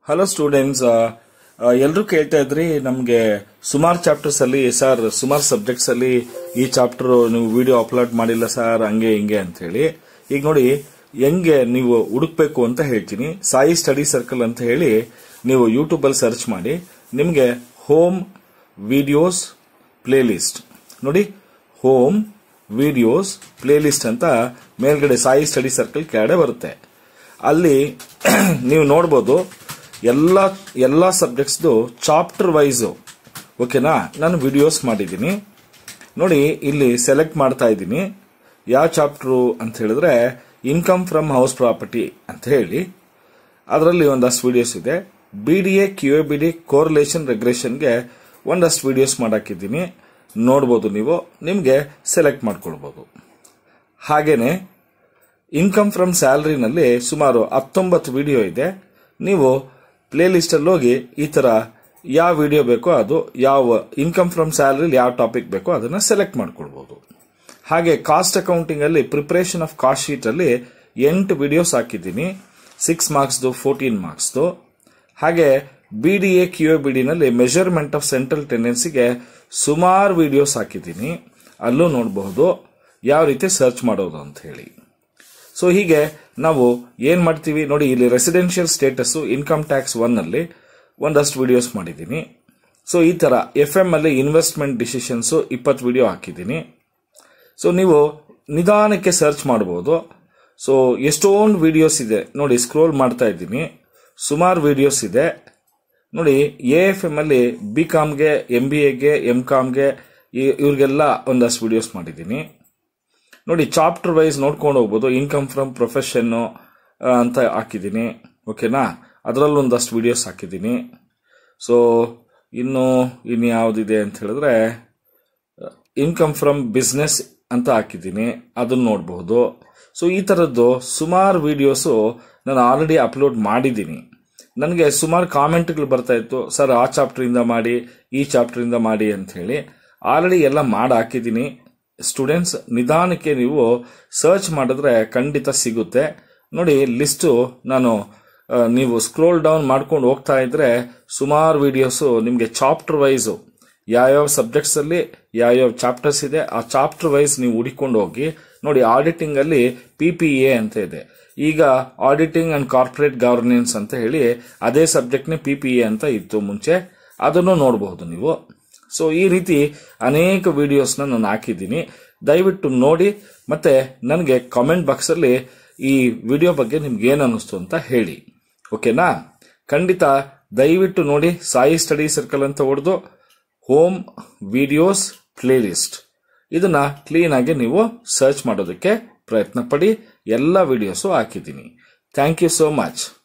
hello students ಎಲ್ಲರೂ ಕೇಳ್ತಾ ಇದ್ರಿ ನಮಗೆ ಸುಮಾರು ಚಾಪ್ಟರ್ಸ್ ಅಲ್ಲಿ ಸರ್ ಸುಮಾರು ಸಬ್ಜೆಕ್ಟ್ಸ್ ಅಲ್ಲಿ ಈ ಚಾಪ್ಟರ್ ನೀವು ವಿಡಿಯೋ ಅಪ್ಲೋಡ್ ಮಾಡಿಲ್ಲ ಸರ್ ಹಂಗೆ ಹಿಂಗೆ ಅಂತ ಹೇಳಿ ಈಗ ನೋಡಿ ಹೆಂಗೆ ನೀವು ಹುಡುಕ್ಬೇಕು ಅಂತ ಹೇಳ್ತೀನಿ ಸಾಯಿ ಸ್ಟಡಿ ಸರ್ಕಲ್ ಅಂತ ಹೇಳಿ ನೀವು ಯೂಟ್ಯೂಬ್ ಅಲ್ಲಿ ಸರ್ಚ್ ಮಾಡಿ ನಿಮಗೆ ಹೋಮ್ ವಿಡಿಯೋಸ್ ಪ್ಲೇ ಲಿಸ್ಟ್ ನೋಡಿ ಹೋಮ್ ವಿಡಿಯೋಸ್ ಪ್ಲೇ ಲಿಸ್ಟ್ ಅಂತ ಮೇಲ್ಗಡೆ ಸಾಯಿ ಸ್ಟಡಿ ಸರ್ಕಲ್ ಕೆಳಗಡೆ ಬರುತ್ತೆ ಅಲ್ಲಿ ನೀವು ನೋಡ್ಬೋದು ಎಲ್ಲ ಎಲ್ಲ ಸಬ್ಜೆಕ್ಟ್ಸ್ದು ಚಾಪ್ಟರ್ ವೈಸು ಓಕೆನಾ ನಾನು ವಿಡಿಯೋಸ್ ಮಾಡಿದ್ದೀನಿ ನೋಡಿ ಇಲ್ಲಿ ಸೆಲೆಕ್ಟ್ ಮಾಡ್ತಾ ಇದ್ದೀನಿ ಯಾವ ಚಾಪ್ಟ್ರು ಅಂತ ಹೇಳಿದ್ರೆ ಇನ್ಕಮ್ ಫ್ರಮ್ ಹೌಸ್ ಪ್ರಾಪರ್ಟಿ ಅಂತ ಹೇಳಿ ಅದರಲ್ಲಿ ಒಂದಷ್ಟು ವಿಡಿಯೋಸ್ ಇದೆ B D A Q A B D correlation ರೆಗ್ರೆಷನ್ಗೆ ಒಂದಷ್ಟು ವಿಡಿಯೋಸ್ ಮಾಡಾಕಿದ್ದೀನಿ ನೋಡ್ಬೋದು ನೀವು ನಿಮಗೆ ಸೆಲೆಕ್ಟ್ ಮಾಡ್ಕೊಳ್ಬೋದು ಹಾಗೇನೆ ಇನ್ಕಮ್ ಫ್ರಮ್ ಸ್ಯಾಲರಿನಲ್ಲಿ ಸುಮಾರು ಹತ್ತೊಂಬತ್ತು ವಿಡಿಯೋ ಇದೆ ನೀವು ಪ್ಲೇ ಲಿಸ್ಟಲ್ಲಿ ಹೋಗಿ ಈ ಥರ ಯಾವ ವಿಡಿಯೋ ಬೇಕೋ ಅದು ಯಾವ ಇನ್ಕಮ್ ಫ್ರಮ್ ಸ್ಯಾಲರಿ ಯಾವ ಟಾಪಿಕ್ ಬೇಕೋ ಅದನ್ನು ಸೆಲೆಕ್ಟ್ ಮಾಡ್ಕೊಳ್ಬೋದು ಹಾಗೆ ಕಾಸ್ಟ್ ಅಕೌಂಟಿಂಗ್ ಅಲ್ಲಿ ಪ್ರಿಪರೇಷನ್ ಆಫ್ ಕಾಸ್ಟ್ ಶೀಟ್ ಅಲ್ಲಿ ಎಂಟು ವಿಡಿಯೋಸ್ ಹಾಕಿದ್ದೀನಿ ಸಿಕ್ಸ್ ಮಾರ್ಕ್ಸ್ದು ಫೋರ್ಟೀನ್ ಮಾರ್ಕ್ಸ್ದು ಹಾಗೆ B D A Q A B ಡಿನಲ್ಲಿ ಮೆಜರ್ಮೆಂಟ್ ಆಫ್ ಸೆಂಟ್ರಲ್ ಟೆಂಡೆನ್ಸಿಗೆ ಸುಮಾರು ವಿಡಿಯೋಸ್ ಹಾಕಿದ್ದೀನಿ ಅಲ್ಲೂ ನೋಡಬಹುದು ಯಾವ ರೀತಿ ಸರ್ಚ್ ಮಾಡೋದು ಅಂತ ಹೇಳಿ ಸೊ ಹೀಗೆ ನಾವು ಏನ್ ಮಾಡ್ತೀವಿ ನೋಡಿ ಇಲ್ಲಿ residential status income tax one ಅಲ್ಲಿ ಒಂದಷ್ಟು ವಿಡಿಯೋಸ್ ಮಾಡಿದ್ದೀನಿ ಸೊ ಈ ತರ ಎಫ್ ಎಂ ಅಲ್ಲಿ ಇನ್ವೆಸ್ಟ್ಮೆಂಟ್ ಡಿಸಿಷನ್ಸ್ ಇಪ್ಪತ್ತು ವಿಡಿಯೋ ಹಾಕಿದ್ದೀನಿ ಸೊ ನೀವು ನಿಧಾನಕ್ಕೆ ಸರ್ಚ್ ಮಾಡಬಹುದು ಸೊ ಎಷ್ಟೊಂದು ವಿಡಿಯೋಸ್ ಇದೆ ನೋಡಿ ಸ್ಕ್ರೋಲ್ ಮಾಡ್ತಾ ಇದ್ದೀನಿ ಸುಮಾರು ವಿಡಿಯೋಸ್ ಇದೆ ನೋಡಿ ಎ ಎಫ್ ಎಂ ಅಲ್ಲಿ ಬಿ ಕಾಮ್ಗೆ ಎಂ ಬಿ ಎಗೆ ಎಂ ಕಾಮ್ಗೆ ಇವ್ರಿಗೆಲ್ಲ ಒಂದಷ್ಟು ವಿಡಿಯೋಸ್ ಮಾಡಿದ್ದೀನಿ ನೋಡಿ ಚಾಪ್ಟರ್ ವೈಸ್ ನೋಡ್ಕೊಂಡು ಹೋಗ್ಬೋದು ಇನ್ಕಮ್ ಫ್ರಮ್ ಪ್ರೊಫೆಷನ್ ಅಂತ ಹಾಕಿದ್ದೀನಿ ಓಕೆನಾ ಅದರಲ್ಲೂ ಒಂದಷ್ಟು ವಿಡಿಯೋಸ್ ಹಾಕಿದ್ದೀನಿ ಸೊ ಇನ್ನು ಇನ್ನು ಯಾವುದಿದೆ ಅಂತ ಹೇಳಿದ್ರೆ ಇನ್ಕಮ್ ಫ್ರಮ್ ಬಿಸ್ನೆಸ್ ಅಂತ ಹಾಕಿದ್ದೀನಿ ಅದನ್ನ ನೋಡಬಹುದು ಸೊ ಈ ಥರದ್ದು ಸುಮಾರು ವಿಡಿಯೋಸು ನಾನು ಆಲ್ರೆಡಿ ಅಪ್ಲೋಡ್ ಮಾಡಿದ್ದೀನಿ ನನಗೆ ಸುಮಾರು ಕಾಮೆಂಟ್ಗಳು ಬರ್ತಾ ಇತ್ತು ಸರ್ ಆ ಚಾಪ್ಟರಿಂದ ಮಾಡಿ ಈ ಚಾಪ್ಟರಿಂದ ಮಾಡಿ ಅಂತ ಹೇಳಿ ಆಲ್ರೆಡಿ ಎಲ್ಲ ಮಾಡಿ ಹಾಕಿದ್ದೀನಿ ಸ್ಟೂಡೆಂಟ್ಸ್ ನಿಧಾನಕ್ಕೆ ನೀವು ಸರ್ಚ್ ಮಾಡಿದ್ರೆ ಖಂಡಿತ ಸಿಗುತ್ತೆ ನೋಡಿ ಲಿಸ್ಟು ನಾನು ಆ, ನೀವು ಸ್ಕ್ರೋಲ್ ಡೌನ್ ಮಾಡ್ಕೊಂಡು ಹೋಗ್ತಾ ಇದ್ರೆ ಸುಮಾರು ವಿಡಿಯೋಸು ನಿಮಗೆ ಚಾಪ್ಟರ್ ವೈಸು ಯಾವ್ಯಾವ ಸಬ್ಜೆಕ್ಟ್ಸ್ ಅಲ್ಲಿ ಯಾವ್ಯಾವ ಚಾಪ್ಟರ್ಸ್ ಇದೆ ಆ ಚಾಪ್ಟರ್ ವೈಸ್ ನೀವು ಹುಡಿಕೊಂಡು ಹೋಗಿ ನೋಡಿ ಆಡಿಟಿಂಗ್ ಅಲ್ಲಿ ಪಿ ಪಿ ಎ ಅಂತ ಇದೆ ಈಗ ಆಡಿಟಿಂಗ್ ಅಂಡ್ ಕಾರ್ಪೊರೇಟ್ ಗವರ್ನೆನ್ಸ್ ಅಂತ ಹೇಳಿ ಅದೇ ಸಬ್ಜೆಕ್ಟ್ನೇ ಪಿ ಪಿ ಎ ಅಂತ ಇತ್ತು ಮುಂಚೆ ಅದನ್ನು ನೋಡಬಹುದು ನೀವು ಸೊ ಈ ರೀತಿ ಅನೇಕ ವಿಡಿಯೋಸ್ನ ನಾನು ಹಾಕಿದ್ದೀನಿ ದಯವಿಟ್ಟು ನೋಡಿ ಮತ್ತೆ ನನಗೆ ಕಾಮೆಂಟ್ ಬಾಕ್ಸಲ್ಲಿ ಈ ವಿಡಿಯೋ ಬಗ್ಗೆ ನಿಮ್ಗೆ ಏನು ಅನ್ನಿಸ್ತು ಅಂತ ಹೇಳಿ ಓಕೆನಾ ಖಂಡಿತ ದಯವಿಟ್ಟು ನೋಡಿ ಸಾಯಿ ಸ್ಟಡಿ ಸರ್ಕಲ್ ಅಂತ ಹೊಡೆದು ಹೋಮ್ ವಿಡಿಯೋಸ್ ಪ್ಲೇ ಲಿಸ್ಟ್ ಇದನ್ನ ಕ್ಲೀನ್ ಆಗಿ ನೀವು ಸರ್ಚ್ ಮಾಡೋದಕ್ಕೆ ಪ್ರಯತ್ನ ಪಡಿ ಎಲ್ಲ ವಿಡಿಯೋಸು ಹಾಕಿದ್ದೀನಿ ಥ್ಯಾಂಕ್ ಯು ಸೋ ಮಚ್